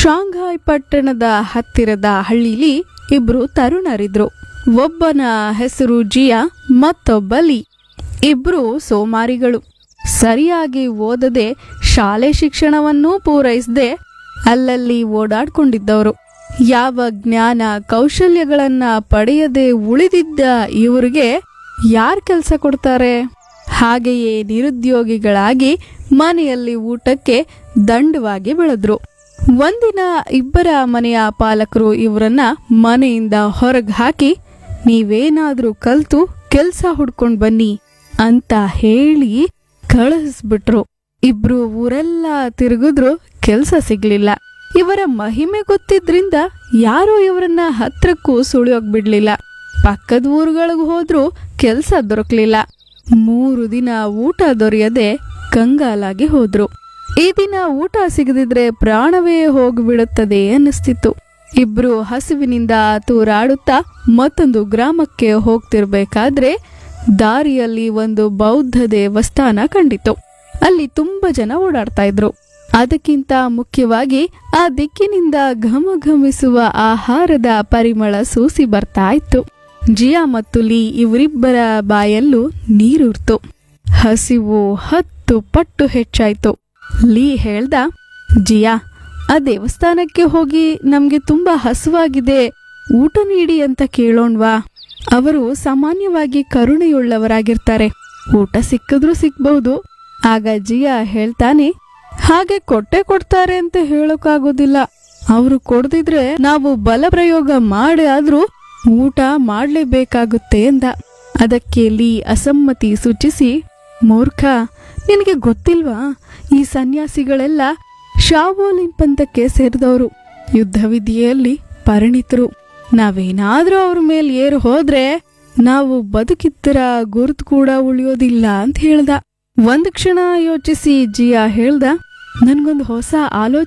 Shanghai ಪಟ್ಟಣದ ಹತ್ತಿರದ ಹಳ್ಳಿಲಿ ಇಬ್ರು ತರುಣರಿದ್ರು ಒಬ್ಬನ ಹೆಸರು ಜಿಯಾ ಮತ್ತೊಬ್ಬ ಲೀ ಇಬ್ರು ಸೋಮಾರಿಗಳು ಸರಿಯಾಗಿ ಓದದೆ ಶಾಲೆ ಶಿಕ್ಷಣವನ್ನೂ ಪೂರೈಸದೆ ಅಲ್ಲಲ್ಲಿ ಓಡಾಡ್ಕೊಂಡಿದ್ದವರು ಯಾವ ಜ್ಞಾನ ಕೌಶಲ್ಯಗಳನ್ನ ಪಡೆಯದೆ ಉಳಿದಿದ್ದ ಇವರಿಗೆ ಯಾರ್ ಕೆಲಸ ಕೊಡ್ತಾರೆ ಹಾಗೆಯೇ ನಿರುದ್ಯೋಗಿಗಳಾಗಿ ಮನೆಯಲ್ಲಿ ಊಟಕ್ಕೆ ದಂಡವಾಗಿ ಬೆಳೆದ್ರು ಒಂದಿನ ಇಬ್ಬರ ಮನೆಯ ಪಾಲಕರು ಇವರನ್ನ ಮನೆಯಿಂದ ಹೊರಗೆ ಹಾಕಿ ನೀವೇನಾದ್ರೂ ಕಲ್ತು ಕೆಲ್ಸ ಹುಡ್ಕೊಂಡ್ ಬನ್ನಿ ಅಂತ ಹೇಳಿ ಕಳಿಸ್ಬಿಟ್ರು ಇಬ್ರು ಊರೆಲ್ಲ ತಿರುಗಿದ್ರು ಕೆಲ್ಸ ಸಿಗ್ಲಿಲ್ಲ ಇವರ ಮಹಿಮೆ ಗೊತ್ತಿದ್ರಿಂದ ಯಾರೂ ಇವರನ್ನ ಹತ್ರಕ್ಕೂ ಸುಳಿಯೋಗ್ ಬಿಡ್ಲಿಲ್ಲ ಪಕ್ಕದ ಊರುಗಳಿಗೆ ಹೋದ್ರೂ ಕೆಲ್ಸ ದೊರಕ್ಲಿಲ್ಲ ಮೂರು ದಿನ ಊಟ ದೊರೆಯದೆ ಕಂಗಾಲಾಗಿ ಹೋದ್ರು ಈ ದಿನ ಊಟ ಸಿಗದಿದ್ರೆ ಪ್ರಾಣವೇ ಹೋಗ್ಬಿಡುತ್ತದೆ ಅನ್ನಿಸ್ತಿತ್ತು ಇಬ್ರು ಹಸಿವಿನಿಂದ ತೂರಾಡುತ್ತಾ ಮತ್ತೊಂದು ಗ್ರಾಮಕ್ಕೆ ಹೋಗ್ತಿರ್ಬೇಕಾದ್ರೆ ದಾರಿಯಲ್ಲಿ ಒಂದು ಬೌದ್ಧ ದೇವಸ್ಥಾನ ಕಂಡಿತು ಅಲ್ಲಿ ತುಂಬಾ ಜನ ಓಡಾಡ್ತಾ ಇದ್ರು ಅದಕ್ಕಿಂತ ಮುಖ್ಯವಾಗಿ ಆ ದಿಕ್ಕಿನಿಂದ ಘಮಘಮಿಸುವ ಆಹಾರದ ಪರಿಮಳ ಸೂಸಿ ಬರ್ತಾ ಇತ್ತು ಜಿಯಾ ಮತ್ತು ಲೀ ಇವರಿಬ್ಬರ ಬಾಯಲ್ಲೂ ನೀರೂರ್ತು ಹಸಿವು ಹತ್ತು ಪಟ್ಟು ಹೆಚ್ಚಾಯ್ತು ಲೀ ಹೇಳ್ದ ಜಿಯಾ ಆ ದೇವಸ್ಥಾನಕ್ಕೆ ಹೋಗಿ ನಮ್ಗೆ ತುಂಬಾ ಹಸುವಾಗಿದೆ ಊಟ ನೀಡಿ ಅಂತ ಕೇಳೋಣ್ವಾ ಅವರು ಸಾಮಾನ್ಯವಾಗಿ ಕರುಣೆಯುಳ್ಳವರಾಗಿರ್ತಾರೆ ಊಟ ಸಿಕ್ಕಿದ್ರೂ ಸಿಕ್ಬಹುದು ಆಗ ಜಿಯಾ ಹೇಳ್ತಾನೆ ಹಾಗೆ ಕೊಟ್ಟೆ ಕೊಡ್ತಾರೆ ಅಂತ ಹೇಳೋಕ್ಕಾಗೋದಿಲ್ಲ ಅವರು ಕೊಡ್ದಿದ್ರೆ ನಾವು ಬಲ ಪ್ರಯೋಗ ಮಾಡಿ ಆದ್ರೂ ಊಟ ಮಾಡ್ಲೇಬೇಕಾಗುತ್ತೆ ಎಂದ ಅದಕ್ಕೆ ಲೀ ಅಸಮ್ಮತಿ ಸೂಚಿಸಿ ಮೂರ್ಖ ನಿನಗೆ ಗೊತ್ತಿಲ್ವಾ ಈ ಸನ್ಯಾಸಿಗಳೆಲ್ಲ ಶಾವೋಲಿನ್ ಪಂಥಕ್ಕೆ ಸೇರಿದವರು ಯುದ್ಧ ವಿಧಿಯಲ್ಲಿ ಪರಿಣಿತರು ನಾವೇನಾದ್ರೂ ಅವ್ರ ಮೇಲೆ ಏರು ಹೋದ್ರೆ ನಾವು ಬದುಕಿದ್ದರ ಗುರುತು ಕೂಡ ಉಳಿಯೋದಿಲ್ಲ ಅಂತ ಹೇಳ್ದ ಒಂದ್ ಕ್ಷಣ ಯೋಚಿಸಿ ಜಿಯಾ ಹೇಳ್ದ ನನ್ಗೊಂದು ಹೊಸ ಆಲೋಚನೆ